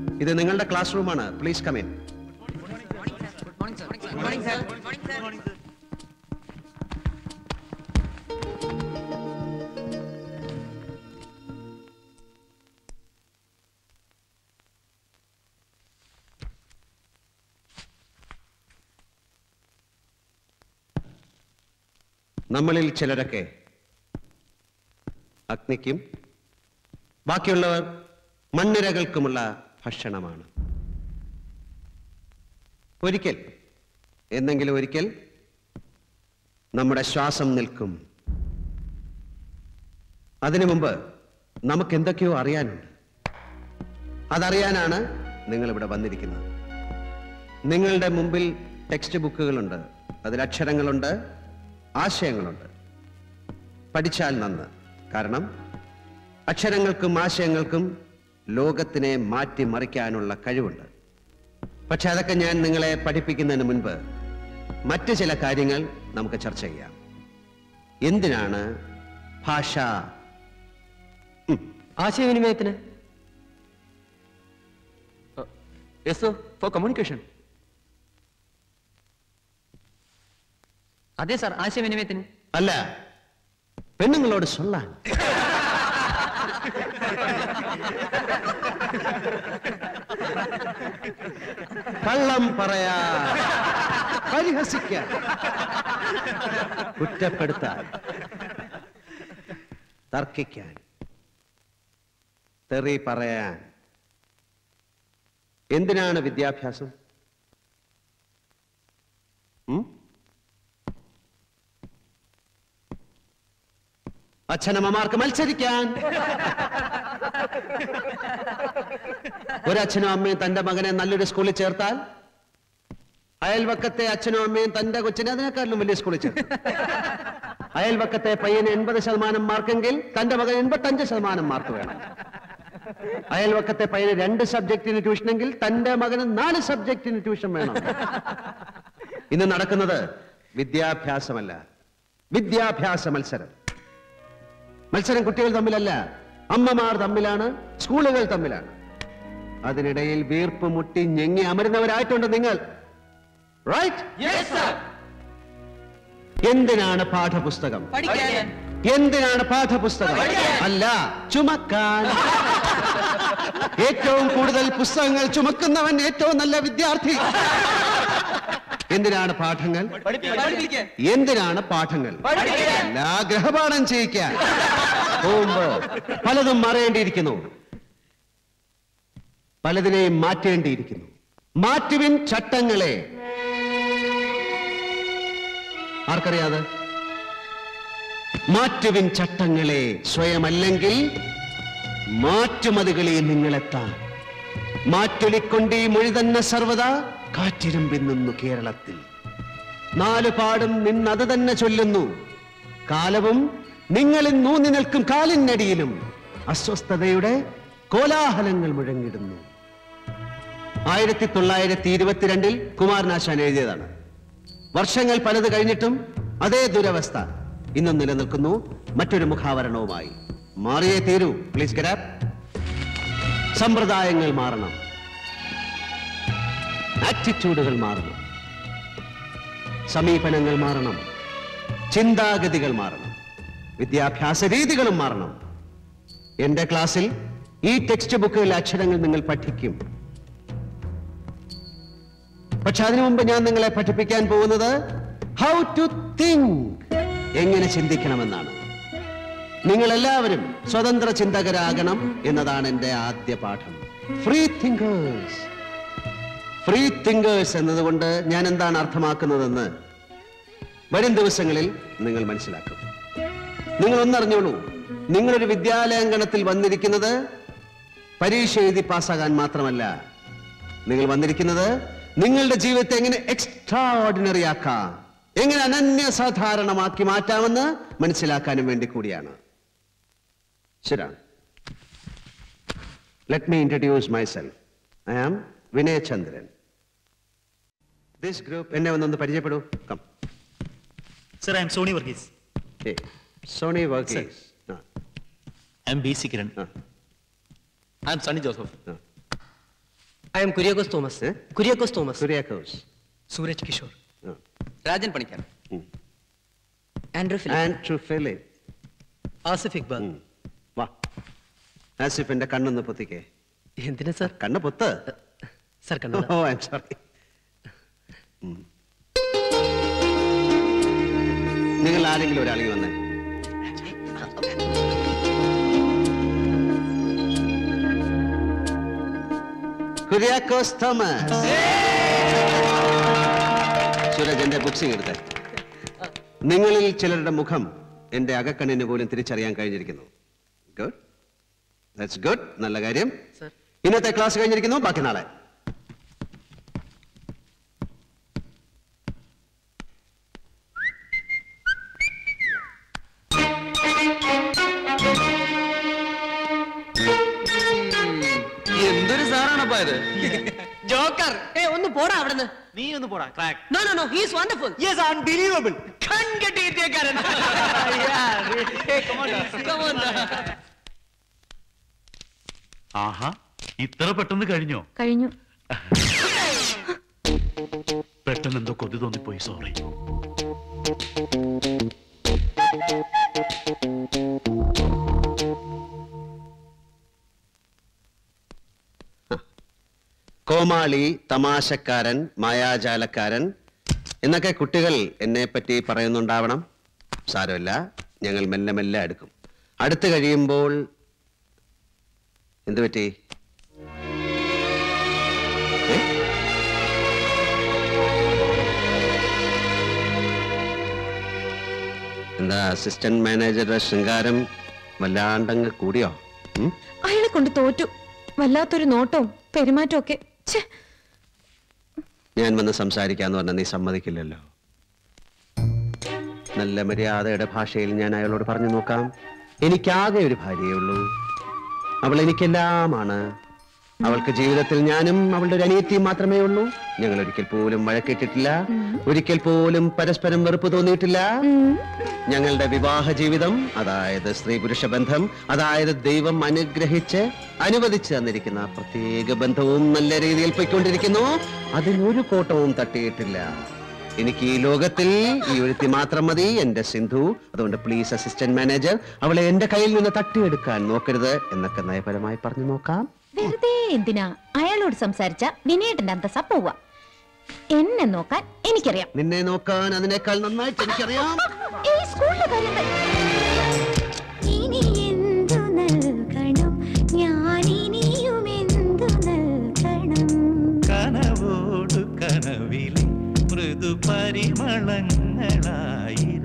ഇത് നിങ്ങളുടെ ക്ലാസ് റൂമാണ് പ്ലീസ് കം ഇൻ നമ്മളിൽ ചിലരൊക്കെ അഗ്നിക്കും ബാക്കിയുള്ളവർ മണ്ണിരകൾക്കുമുള്ള ഭക്ഷണമാണ് ഒരിക്കൽ എന്നെങ്കിലും ഒരിക്കൽ നമ്മുടെ ശ്വാസം നിൽക്കും അതിനു മുമ്പ് നമുക്ക് എന്തൊക്കെയോ അറിയാനുണ്ട് അതറിയാനാണ് നിങ്ങൾ ഇവിടെ വന്നിരിക്കുന്നത് നിങ്ങളുടെ മുമ്പിൽ ടെക്സ്റ്റ് ബുക്കുകളുണ്ട് അതിൽ അക്ഷരങ്ങളുണ്ട് ആശയങ്ങളുണ്ട് പഠിച്ചാൽ നന്ന് കാരണം അക്ഷരങ്ങൾക്കും ആശയങ്ങൾക്കും ലോകത്തിനെ മാറ്റിമറിക്കാനുള്ള കഴിവുണ്ട് പക്ഷെ അതൊക്കെ ഞാൻ നിങ്ങളെ പഠിപ്പിക്കുന്നതിന് മുൻപ് മറ്റ് ചില കാര്യങ്ങൾ നമുക്ക് ചർച്ച ചെയ്യാം എന്തിനാണ് ഭാഷ ആശയവിനിമയത്തിന് യെസ് സർ ഫോർ കമ്മ്യൂണിക്കേഷൻ അതെ സാർ ആശയവിനിമയത്തിന് അല്ല പെണ്ണുങ്ങളോട് സൊല്ലാൻ കള്ളം പറയാ പരിഹസിക്കാൻ കുറ്റപ്പെടുത്താൻ തർക്കിക്കാൻ തെറി പറയാൻ എന്തിനാണ് വിദ്യാഭ്യാസം ഉം? അച്ഛനമ്മമാർക്ക് മത്സരിക്കാൻ ഒരച്ഛനും അമ്മയും തന്റെ മകനെ നല്ലൊരു സ്കൂളിൽ ചേർത്താൽ അയൽവക്കത്തെ അച്ഛനും അമ്മയും തന്റെ കൊച്ചിനെ അതിനേക്കാളും വലിയ സ്കൂളിൽ ചേർക്കും അയൽവക്കത്തെ പയ്യന് എൺപത് ശതമാനം മാർക്കെങ്കിൽ തന്റെ മകൻ എൺപത്തഞ്ച് ശതമാനം മാർക്ക് വേണം അയൽവക്കത്തെ പയ്യന് രണ്ട് സബ്ജക്റ്റിന് ട്യൂഷനെങ്കിൽ തന്റെ മകന് നാല് സബ്ജക്റ്റിന് ട്യൂഷൻ വേണം ഇന്ന് നടക്കുന്നത് വിദ്യാഭ്യാസമല്ല വിദ്യാഭ്യാസ മത്സരം മത്സരം കുട്ടികൾ തമ്മിലല്ല അമ്മമാർ തമ്മിലാണ് സ്കൂളുകൾ തമ്മിലാണ് അതിനിടയിൽ വീർപ്പ് മുട്ടി ഞെങ്ങി അമരുന്നവരായിട്ടുണ്ട് നിങ്ങൾ റൈറ്റ് എന്തിനാണ് പാഠപുസ്തകം എന്തിനാണ് പാഠപുസ്തകം അല്ല ചുമക്കാൻ ഏറ്റവും കൂടുതൽ പുസ്തകങ്ങൾ ചുമക്കുന്നവൻ ഏറ്റവും നല്ല വിദ്യാർത്ഥി എന്തിനാണ് പാഠങ്ങൾ എന്തിനാണ് പാഠങ്ങൾ എല്ലാ ഗ്രഹപാഠം ചെയ്യിക്കാൻ പോകുമ്പോ പലതും മറയേണ്ടിയിരിക്കുന്നു പലതിനെയും മാറ്റേണ്ടിയിരിക്കുന്നു മാറ്റുവിൻ ചട്ടങ്ങളെ ആർക്കറിയാതെ മാറ്റുവിൻ ചട്ടങ്ങളെ സ്വയമല്ലെങ്കിൽ മാറ്റുമതികളിൽ നിങ്ങളെത്താൻ മാറ്റൊലിക്കൊണ്ടീ മൊഴി തന്നെ സർവത കാറ്റിരുമ്പിന്നു കേരളത്തിൽ നാലു പാടും നിന്നത് തന്നെ ചൊല്ലുന്നു കാലവും നിങ്ങളിൽ നൂന്നി നിൽക്കും കാലിനടിയിലും അസ്വസ്ഥതയുടെ കോലാഹലങ്ങൾ മുഴങ്ങിടുന്നു ആയിരത്തി തൊള്ളായിരത്തി ഇരുപത്തിരണ്ടിൽ കുമാരനാശാൻ എഴുതിയതാണ് വർഷങ്ങൾ പലത് കഴിഞ്ഞിട്ടും അതേ ദുരവസ്ഥ ഇന്നും നിലനിൽക്കുന്നു മറ്റൊരു മുഖാവരണവുമായി മാറിയേ തീരൂ പ്ലീസ് ഗരാപ് സമ്പ്രദായങ്ങൾ മാറണം ആറ്റിറ്റ്യൂഡുകൾ മാറണം സമീപനങ്ങൾ മാറണം ചിന്താഗതികൾ മാറണം വിദ്യാഭ്യാസ രീതികളും മാറണം എന്റെ ക്ലാസ്സിൽ ഈ ടെക്സ്റ്റ് ബുക്കിലെ അക്ഷരങ്ങൾ നിങ്ങൾ പഠിക്കും പക്ഷെ അതിനു മുമ്പ് ഞാൻ നിങ്ങളെ പഠിപ്പിക്കാൻ പോകുന്നത് ഹൗ ടു തിങ്ക് എങ്ങനെ ചിന്തിക്കണമെന്നാണ് നിങ്ങൾ എല്ലാവരും സ്വതന്ത്ര ചിന്തകരാകണം എന്നതാണ് എന്റെ ആദ്യ പാഠം ഫ്രീ തിങ്കേഴ്സ് ഫ്രീ തിങ്കേഴ്സ് എന്നതുകൊണ്ട് ഞാൻ എന്താണ് അർത്ഥമാക്കുന്നതെന്ന് വരും ദിവസങ്ങളിൽ നിങ്ങൾ മനസ്സിലാക്കും നിങ്ങൾ ഒന്നറിഞ്ഞോളൂ നിങ്ങളൊരു വിദ്യാലയാങ്കണത്തിൽ വന്നിരിക്കുന്നത് പരീക്ഷ എഴുതി പാസ്സാകാൻ മാത്രമല്ല നിങ്ങൾ വന്നിരിക്കുന്നത് നിങ്ങളുടെ ജീവിതത്തെ എങ്ങനെ എക്സ്ട്രാ ഓർഡിനറി ആക്കാം എങ്ങനെ അനന്യസാധാരണമാക്കി മാറ്റാമെന്ന് മനസ്സിലാക്കാനും വേണ്ടി കൂടിയാണ് ശരിയാണ് let me introduce myself I am Vinayachandran this group എന്നെ ഒന്നൊന്ന് പരിചയപ്പെടൂ come Sir, I am Sony Varghese. Sony Varghese I am B. Kiran. ആ I'm Sunny Joseph I'm Kuriakose Thomas ഏ? Kuriakose Thomas Kuriakose Suraj Kishore. രാജൻ പണിക്കർ ആൻഡ്രൂ ആൻഡ്രൂ ഫിലിപ്പ് ആസിഫ് ഇക്ബാൽ ഉം. വാ ആസിഫിന്റെ കണ്ണൊന്ന് പൊത്തിക്കേ എന്തിനാ സാർ കണ്ണ് പൊത്ത് സാർ കണ്ടോ ഓ ഐ സോറി നിങ്ങൾ ആരെങ്കിലും ഒരാളെങ്കിൽ വന്നേ കുര്യാക്കോസ് തോമസ് സൂരജ് എന്റെ ബുക്സിംഗ് എടുത്തേ നിങ്ങളിൽ ചിലരുടെ മുഖം എന്റെ അകക്കണ്ണിന് പോലും തിരിച്ചറിയാൻ കഴിഞ്ഞിരിക്കുന്നു ഗുഡ് ദാറ്റ്സ് ഗുഡ് നല്ല കാര്യം സർ ഇന്നത്തെ ക്ലാസ് കഴിഞ്ഞിരിക്കുന്നു ബാക്കി നാളെ എന്തൊരു സാറാണപ്പാ ഇത് ജോക്കർ ഏ ഒന്ന് പോടാ അവിടുന്ന് നീ ഒന്ന് പോടാ crack no no no he's wonderful yes unbelievable കൺകെട്ടിയിട്ടേക്കാരൻ Come on. ആഹാ ഇത്ര പെട്ടെന്ന് കഴിഞ്ഞോ കഴിഞ്ഞു പെട്ടെന്ന് എന്തോ കൊതി തോന്നിപ്പോയി സോറി കോമാളി തമാശക്കാരൻ മായാജാലക്കാരൻ എന്നൊക്കെ കുട്ടികൾ എന്നെ പറ്റി പറയുന്നുണ്ടാവണം സാരമില്ല ഞങ്ങൾ മെല്ലെ മെല്ലെ അടുക്കും അടുത്ത് കഴിയുമ്പോൾ എന്തു പറ്റി ഏ? എന്താ അസിസ്റ്റന്റ് മാനേജറുടെ ശൃംഗാരം വല്ലാണ്ടങ്ങ് കൂടിയോ ഉം? അയാളെ കൊണ്ട് തോറ്റു വല്ലാത്തൊരു നോട്ടവും പെരുമാറ്റവും ഒക്കെ ഛെ, ഞാൻ വന്ന് സംസാരിക്കാന്ന് പറഞ്ഞാൽ നീ സമ്മതിക്കില്ലല്ലോ നല്ല മര്യാദയുടെ ഭാഷയിൽ ഞാൻ അയാളോട് പറഞ്ഞു നോക്കാം എനിക്കാകെ ഒരു ഭാര്യയേ ഉള്ളൂ അവൾ എനിക്കെല്ലാമാണ് അവൾക്ക് ജീവിതത്തിൽ ഞാനും അവളുടെ ഒരു അനിയത്തിയും മാത്രമേ ഉള്ളൂ ഞങ്ങൾ ഒരിക്കൽ പോലും വഴക്കിട്ടിട്ടില്ല ഒരിക്കൽ പോലും പരസ്പരം വെറുപ്പ് തോന്നിയിട്ടില്ല ഞങ്ങളുടെ വിവാഹ ജീവിതം അതായത് സ്ത്രീ പുരുഷ ബന്ധം അതായത് ദൈവം അനുഗ്രഹിച്ച് അനുവദിച്ചു തന്നിരിക്കുന്ന ആ പ്രത്യേക ബന്ധവും നല്ല രീതിയിൽ പോയിക്കൊണ്ടിരിക്കുന്നു അതിനൊരു കോട്ടവും തട്ടിയിട്ടില്ല എനിക്ക് ഈ ലോകത്തിൽ ഈ ഒരുത്തി മാത്രം മതി എന്റെ സിന്ധു അതുകൊണ്ട് പ്ലീസ് അസിസ്റ്റന്റ് മാനേജർ അവളെ എന്റെ കയ്യിൽ നിന്ന് തട്ടിയെടുക്കാൻ നോക്കരുത് എന്നൊക്കെ നയപരമായി പറഞ്ഞു നോക്കാം വെറുതെ എന്തിനാ അയാളോട് സംസാരിച്ച വിനയേട്ടന്റെ അന്തസ്സ പോവാ എന്നെ നോക്കാൻ എനിക്കറിയാം നിന്നെ നോക്കാൻ അതിനേക്കാൾ നന്നായിട്ട് എനിക്കറിയാം ഈ സ്കൂളിലെ കാര്യങ്ങൾ ഇനി എന്തു നൽകണം ഞാനിനിയും എന്തു നൽകണം കനവോടു കനവിലെ മൃദു പരിമളങ്ങളായി